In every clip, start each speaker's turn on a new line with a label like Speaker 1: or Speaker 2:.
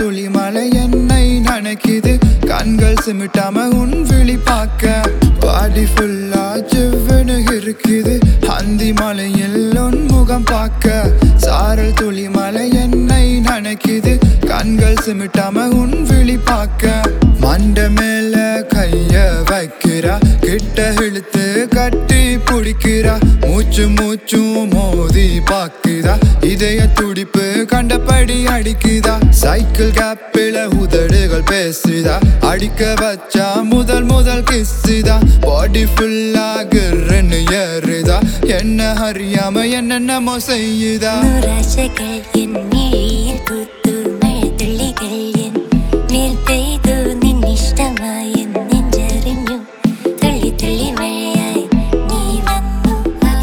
Speaker 1: துளி மலை என்னை நனைக்குது கண்கள் சிமிட்டாம உன் விழி பார்க்க பாடி ஃபுல்லா ஜிவ்வுன்னு இருக்குது அந்தி மலையில் உன் முகம் பார்க்க சாரல் துளி மலை என்னை நனைக்குது கண்கள் சிமிட்டாம உன் விழி பார்க்க மண்ட மேல கைய வைக்கிறா கிட்ட இழுத்து கட்டி பிடிக்கிறா மூச்சு மூச்சும் மோதி பாக்குதா இதய துடிப்பு கண்டபடி அடிக்குதா சைக்கிள் கேப்பில உதடுகள் பேசுதா அடிக்க வச்சா முதல் முதல் கிஸ்ஸுதா பாடி ஃபுல்லா கிர்ன்னு ஏறுதா என்ன அறியாம என்னென்னமோ செய்யுதா
Speaker 2: நூறாசைகள் என் மிழியில் பூத்து மழைத்துளிகள் என் மேல் பெய்து நின் இஷ்டமாய் என் நெஞ்சறிഞ്ഞு துள்ளி துள்ளி மழையாய் நீ വന്നു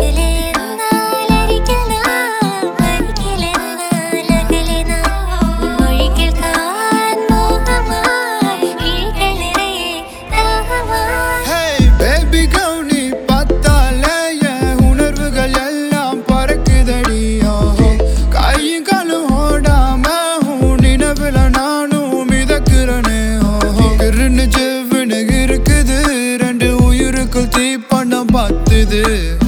Speaker 2: അകലെന്നാൽ അരികിലെന്നാൽ അരികിലെന്നാൽ അകലെന്നാൽ ഉൻ മൊഴികൾ കാൻ മോഹമായി വിഴികൾ നിറയെ ദാഹമായി
Speaker 1: Hey baby கவுனி பார்த்தாலே என் உணர்வுகள் எல்லாம் பறக்குதடி ஓஹோ கையும் காலும் ஓடாம உன் நினைவுல நானும் மிதக்கிறனே ஓஹோ கிருன்னு ஜெவ்வுன்னு இருக்குது ரெண்டு உயிருக்குள் தீப்பண்ணம் பார்த்துது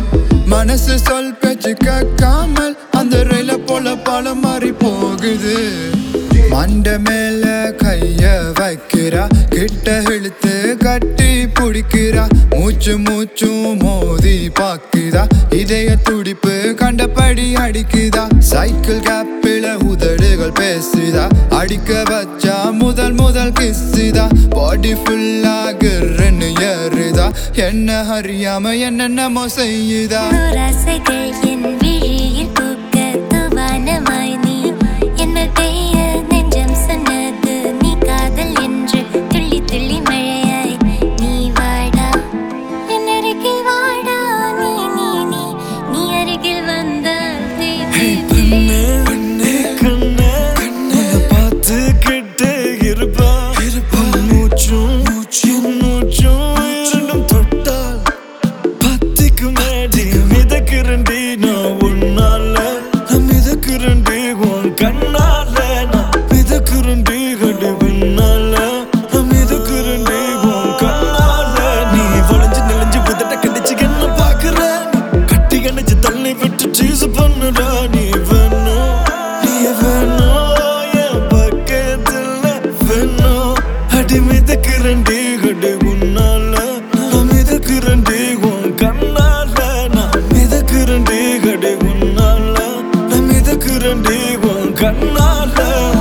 Speaker 1: மனசு சொல் பேச்சு கேட்காமல் அந்த ரயில போல பழம் மாறி போகுது மண்ட மேல கைய வைக்கிறா கிட்ட இழுத்து கட்டி பிடிக்கிறா மூச்சு மூச்சும் மோதி பாக்குதா இதய துடிப்பு கண்டபடி அடிக்குதா சைக்கிள் கேப்பில உதடுகள் பேசுதா அடிக்க வச்சா முதல் முதல் கிஸ்ஸுதா பாடி ஃபுல்லா கிர்ன்னு ஏறுதா என்ன அறியாம என்னென்னமோ செய்யுதா
Speaker 2: நூறாசைகள் என் விழியில் பூக்க தூவானமாய் நீ என்னல் பெய்ய நெஞ்சம் சொன்னது நீ காதல் என்று துள்ளி துள்ளி மழையாய் நீ வாடா என் அருகில் வாடா நீ நீ நீ நீ அருகில் வந்தால் தீ தீ தீ
Speaker 3: கண்ணே கண்ணே கண்ணே கண்ணே பார்த்துக்கிட்டே இருப்பா உன் மூச்சும் மூச்சும் மூச்சும் இரண்டும் தொட்டால் பத்திக்கு மேடி மிதக்கிறண்டி நான் உன்னால நான் மிதக்கிறண்டி உன் கண்ணால நான் மிதக்கிறண்டி கடி உன்னால நான் மிதக்கிறண்டி உன் கண்ணால நீ வளைஞ்சு நெளிஞ்சு புதட்ட கடிச்சு என்ன பாக்குற கட்டி கணிச்சு தள்ளி விட்டு சீஸ் பண்ணுடா நீ வேணும் நீ வேணும் என் பக்கத்துல வேணும் அடி மிதக்கிறண்டி கடி உன்னால நான் மிதக்கிறண்டி உன் கண்ணால நான் மிதக்கிறண்டி கடி உன்னால நான் மிதக்கிறண்டி உன் கண்ணால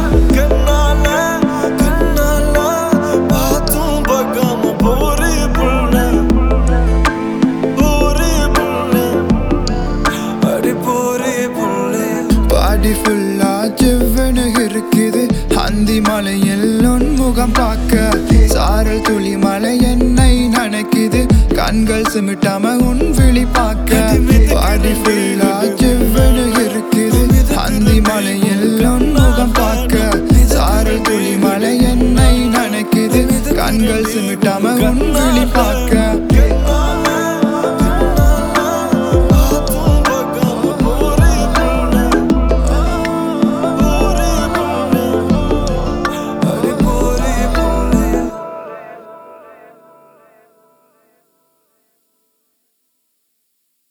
Speaker 3: கண்ணால கண்ணால பார்த்தும் பார்க்காம போறே புள்ள போறே புள்ள அடி போறே புள்ள
Speaker 1: பாடி ஃபுல்லா ஜிவ்வுன்னு இருக்குது அந்தி மலையில் உன் முகம் பார்க்க சாரல் துளி மலை என்னை நனைக்குது கண்கள் சிமிட்டாம உன் விழி பார்க்க பாடி ஃபுல்லா